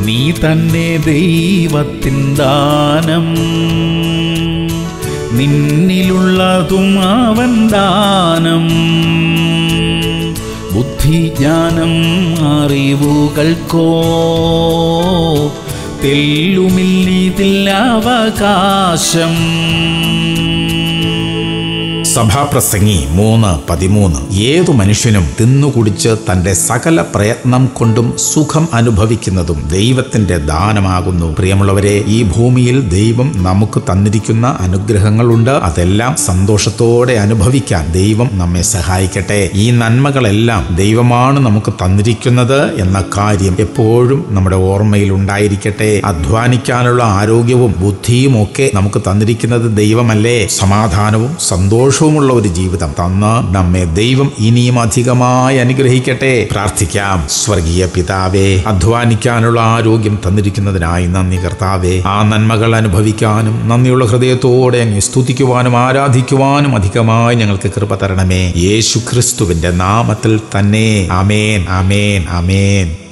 നീ തന്നെ ദൈവത്തിൻ ദാനം നിന്നിലുള്ളതും അവൻ ദാനം ബുദ്ധിജ്ഞാനം അറിവുകൾക്കോ തെല്ലുമില്ലിതിൽ അവകാശം സഭാപ്രസംഗി മൂന്ന് പതിമൂന്ന് ഏതു മനുഷ്യനും തിന്നുകുടിച്ച് തന്റെ സകല പ്രയത്നം കൊണ്ടും സുഖം അനുഭവിക്കുന്നതും ദൈവത്തിന്റെ ദാനമാകുന്നു പ്രിയമുള്ളവരെ ഈ ഭൂമിയിൽ ദൈവം നമുക്ക് തന്നിരിക്കുന്ന അനുഗ്രഹങ്ങളുണ്ട് അതെല്ലാം സന്തോഷത്തോടെ അനുഭവിക്കാൻ ദൈവം നമ്മെ സഹായിക്കട്ടെ ഈ നന്മകളെല്ലാം ദൈവമാണ് നമുക്ക് തന്നിരിക്കുന്നത് എന്ന കാര്യം എപ്പോഴും നമ്മുടെ ഓർമ്മയിൽ ഉണ്ടായിരിക്കട്ടെ അധ്വാനിക്കാനുള്ള ആരോഗ്യവും ബുദ്ധിയും ഒക്കെ നമുക്ക് തന്നിരിക്കുന്നത് ദൈവമല്ലേ സമാധാനവും സന്തോഷവുമുള്ള ഒരു ജീവിതം തന്ന് നമ്മെ ദൈവം ഇനിയും അധികമായി അനുഗ്രഹിക്കട്ടെ പ്രാർത്ഥിക്കാം സ്വർഗീയ പിതാവേ അധ്വാനിക്കാനുള്ള ആരോഗ്യം തന്നിരിക്കുന്നതിനായി നന്ദി കർത്താവേ ആ നന്മകൾ അനുഭവിക്കാനും നന്ദിയുള്ള ഹൃദയത്തോടെ അങ്ങ് സ്തുതിക്കുവാനും ആരാധിക്കുവാനും അധികമായി ഞങ്ങൾക്ക് കൃപ തരണമേ യേശു ക്രിസ്തുവിന്റെ നാമത്തിൽ തന്നെ അമേൻ അമേൻ അമേൻ